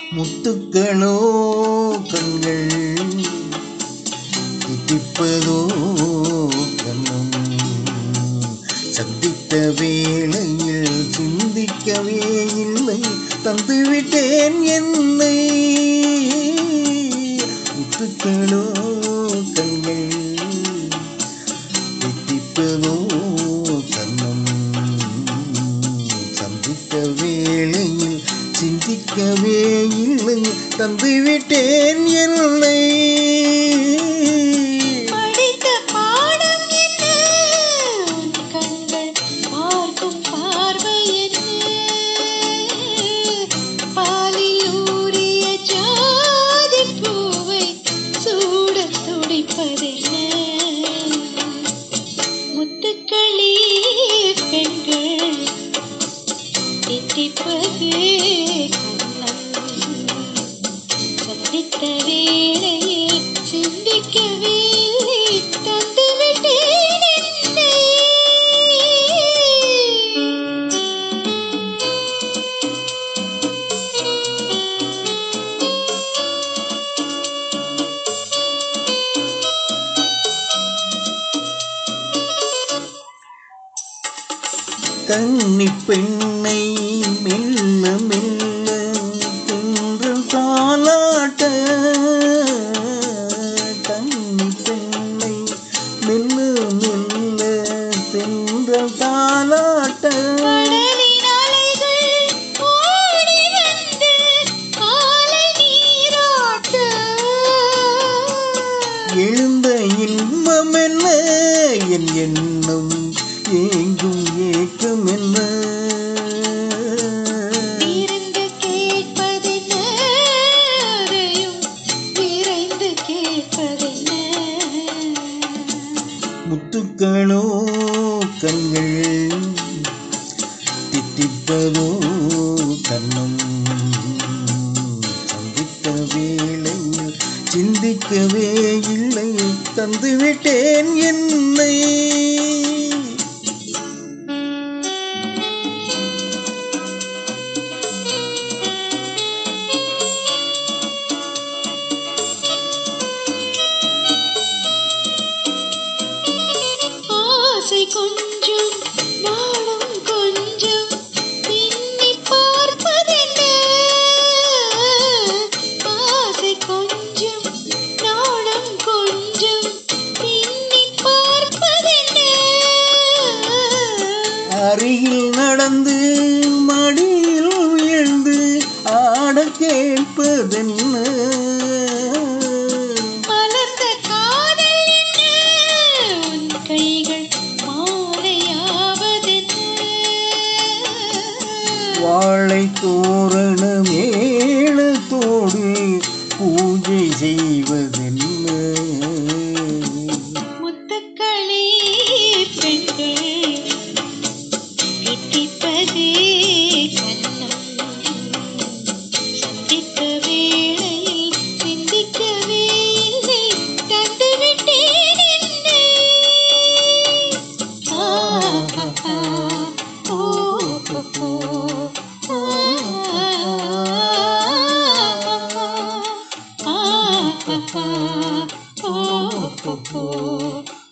முத்துக்களோ கண்கள் தித்திப்பதோ கண்ணம் சந்தித்த வேளையில் சிந்திக்கவே இல்லை தந்துவிட்டேன் என்னை முத்துக்களோ கண்கள் தித்திப்பதோ கண்ணம் சந்தித்த வேளையில் சிந்திக்கவே இல்லை தந்துவிட்டேன் என்னை படித்த பாடம் என்ன உன் கண்கள் பார்க்கும் பார்வை என்ன பாலில் ஊறிய ஜாதி பூவை சூடத் துடிப்பதென்ன முத்துக்களே பெண்கள் தித்திப்பது கண்ணம் சந்தித்த வேளையில் சிந்திக்கவே இல்லை தந்துவிட்டேன் என்னை கன்னி பெண்ணை மெல்ல மெல்ல தின்று தாளாட்ட கன்னி பெண்ணை மெல்ல மெல்ல தின்று தாளாட்ட கடலின் அலைகள் ஓடி வந்து காலை நீராட்ட எழுந்த இன்பம் என்ன என் எண்ணம் ஏங்கும் ஏக்கம் என்ன விருந்து கேட்பதென்ன அதையும் விரைந்து கேட்பதென்ன முத்துக்களோ கண்கள் தித்திப்பதோ கண்ணம் சந்தித்த வேளையில் சிந்திக்கவே இல்லை தந்துவிட்டேன் என்னை ஆசை கொஞ்சம் நாளும் கொஞ்சம் பின்னி பார்ப்பதென்ன ஆசை கொஞ்சம் நாளும் கொஞ்சம் பின்னி பார்ப்பதென்ன அருகில் நடந்து மடியில் வீழ்ந்து ஆட கேட்பதென்ன மலர்ந்த காதல் என்ன உன் கைகள் மாலையாவதென்ன வாழை தோரண மேளத்தோடு பூஜை செய்வதென்ன முத்துக்களே பெண்கள் தித்திப்பதே கண்ணம் சந்தித்த வேளையில் சிந்திக்கவே இல்லை தந்துவிட்டேன் என்னை ஆ, ஆ, ஓ, ஓ, ஓ, ஆ, ஆ, ஆ, ஆ, ஓ, ஓ, ஓ.